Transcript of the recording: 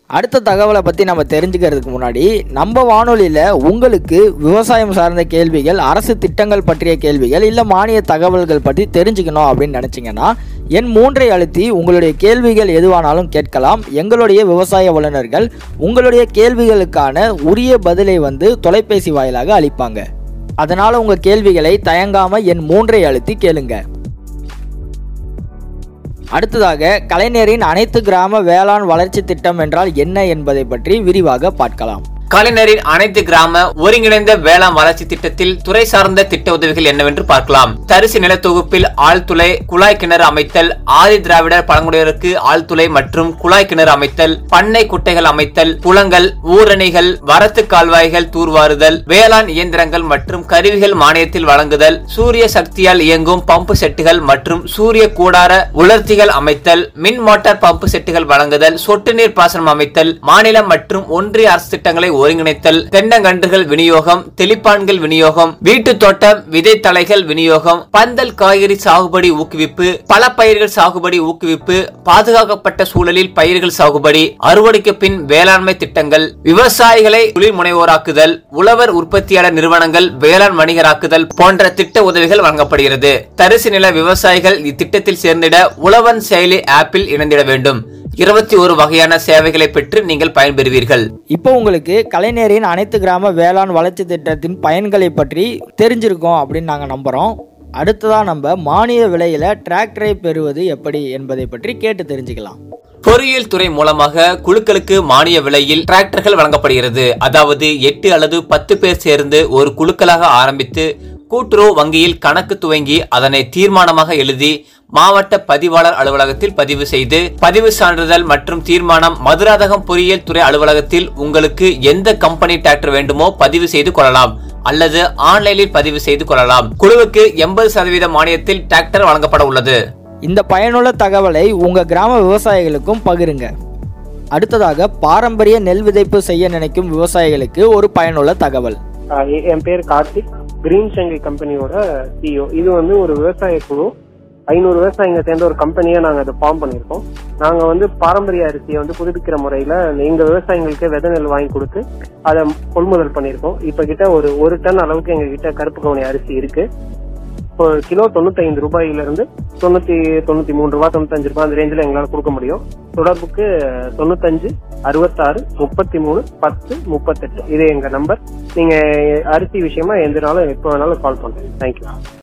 அடுத்த தகவலை பற்றி நம்ம தெரிஞ்சுக்கிறதுக்கு முன்னாடி நம்ம வானொலியில் உங்களுக்கு விவசாயம் சார்ந்த கேள்விகள் அரசு திட்டங்கள் பற்றிய கேள்விகள் இல்லை மானிய தகவல்கள் பற்றி தெரிஞ்சுக்கணும் அப்படின்னு நினச்சிங்கன்னா என் மூன்றை அழுத்தி உங்களுடைய கேள்விகள் எதுவானாலும் கேட்கலாம் எங்களுடைய விவசாய வல்லுநர்கள் உங்களுடைய கேள்விகளுக்கான உரிய பதிலை வந்து தொலைபேசி வாயிலாக அளிப்பாங்க அதனால் உங்கள் கேள்விகளை தயங்காமல் என் மூன்றை அழுத்தி கேளுங்க அடுத்ததாக கலைஞரின் அனைத்து கிராம வேளாண் வளர்ச்சி திட்டம் என்றால் என்ன என்பதை பற்றி விரிவாக பார்க்கலாம் கலைஞரின் அனைத்து கிராம ஒருங்கிணைந்த வேளாண் வளர்ச்சி திட்டத்தில் துறை சார்ந்த திட்ட உதவிகள் என்னவென்று பார்க்கலாம் தரிசு நிலத்தொகுப்பில் ஆழ்துளை குழாய் கிணறு அமைத்தல் ஆதி திராவிடர் பழங்குடியினருக்கு ஆழ்துளை மற்றும் குழாய் கிணறு அமைத்தல் பண்ணை குட்டைகள் அமைத்தல் குளங்கள் ஊரணிகள் வரத்து கால்வாய்கள் தூர்வாறுதல் வேளாண் இயந்திரங்கள் மற்றும் கருவிகள் மானியத்தில் வழங்குதல் சூரிய சக்தியால் இயங்கும் பம்பு செட்டுகள் மற்றும் சூரிய கூடார உலர்த்திகள் அமைத்தல் மின் மோட்டார் பம்பு செட்டுகள் வழங்குதல் சொட்டு நீர் பாசனம் அமைத்தல் மாநிலம் மற்றும் ஒன்றிய அரசு திட்டங்களை ஒருங்கிணைத்தல் தென்னங்கன்றுகள் விநியோகம் தெளிப்பான்கள் விநியோகம் வீட்டு தோட்டம் விதை தலைகள் விநியோகம் பந்தல் காய்கறி சாகுபடி ஊக்குவிப்பு பல பயிர்கள் சாகுபடி ஊக்குவிப்பு பாதுகாக்கப்பட்ட சூழலில் பயிர்கள் சாகுபடி அறுவடைக்கு பின் வேளாண்மை திட்டங்கள் விவசாயிகளை தொழில் முனைவோராக்குதல் உழவர் உற்பத்தியாளர் நிறுவனங்கள் வேளாண் வணிகராக்குதல் போன்ற திட்ட உதவிகள் வழங்கப்படுகிறது தரிசு நில விவசாயிகள் இத்திட்டத்தில் சேர்ந்திட உழவன் செயலி ஆப்பில் இணைந்திட வேண்டும் இருபத்தி ஒரு வகையான சேவைகளை பெற்று நீங்கள் பயன்பெறுவீர்கள் இப்போ உங்களுக்கு கலைஞரின் அனைத்து கிராம வேளாண் வளர்ச்சி திட்டத்தின் பயன்களை பற்றி தெரிஞ்சிருக்கோம் அப்படின்னு நாங்கள் நம்புகிறோம் அடுத்ததாக நம்ம மானிய விலையில் டிராக்டரை பெறுவது எப்படி என்பதை பற்றி கேட்டு தெரிஞ்சுக்கலாம் பொறியியல் துறை மூலமாக குழுக்களுக்கு மானிய விலையில் டிராக்டர்கள் வழங்கப்படுகிறது அதாவது எட்டு அல்லது பத்து பேர் சேர்ந்து ஒரு குழுக்களாக ஆரம்பித்து கூட்டுறவு வங்கியில் கணக்கு துவங்கி அதனை தீர்மானமாக எழுதி மாவட்ட பதிவாளர் அலுவலகத்தில் பதிவு செய்து பதிவு சான்றிதழ் மற்றும் தீர்மானம் மதுராதகம் பொறியியல் துறை அலுவலகத்தில் உங்களுக்கு எந்த கம்பெனி டிராக்டர் வேண்டுமோ பதிவு செய்து கொள்ளலாம் அல்லது ஆன்லைனில் பதிவு செய்து கொள்ளலாம் குழுவுக்கு எண்பது சதவீத மானியத்தில் டிராக்டர் வழங்கப்பட உள்ளது இந்த பயனுள்ள தகவலை உங்கள் கிராம விவசாயிகளுக்கும் பகிருங்க அடுத்ததாக பாரம்பரிய நெல் விதைப்பு செய்ய நினைக்கும் விவசாயிகளுக்கு ஒரு பயனுள்ள தகவல் ஆஹ் எ- என் பேர் கார்த்திக் கிரீன் சங்கை கம்பெனியோட சிஇஓ இது வந்து ஒரு விவசாய குழு ஐநூறு விவசாயிங்க சேர்ந்த ஒரு கம்பெனியா நாங்க அதை ஃபார்ம் பண்ணியிருக்கோம் நாங்க வந்து பாரம்பரிய அரிசியை வந்து புதுப்பிக்கிற முறையில எங்க விவசாயிங்களுக்கு விதை நெல் வாங்கி கொடுத்து அதை கொள்முதல் பண்ணியிருக்கோம் இப்ப கிட்ட ஒரு ஒரு டன் அளவுக்கு எங்க கிட்ட கருப்பு கவுனி அரிசி இருக்கு இப்போ கிலோ தொண்ணூத்தைந்து ரூபாயில இருந்து தொண்ணூத்தி தொண்ணூத்தி மூணு ரூபாய் தொண்ணூத்தஞ்சு ரூபாய் அந்த ரேஞ்சில் எங்களால கொடுக்க முடியும் தொடர்புக்கு தொண்ணூத்தஞ்சு அறுபத்தாறு முப்பத்தி மூணு பத்து முப்பத்தெட்டு இது எங்க நம்பர் நீங்க அரிசி விஷயமா எந்த நாளும் எப்போ வேணாலும் கால் பண்ணுங்க தேங்க்யூ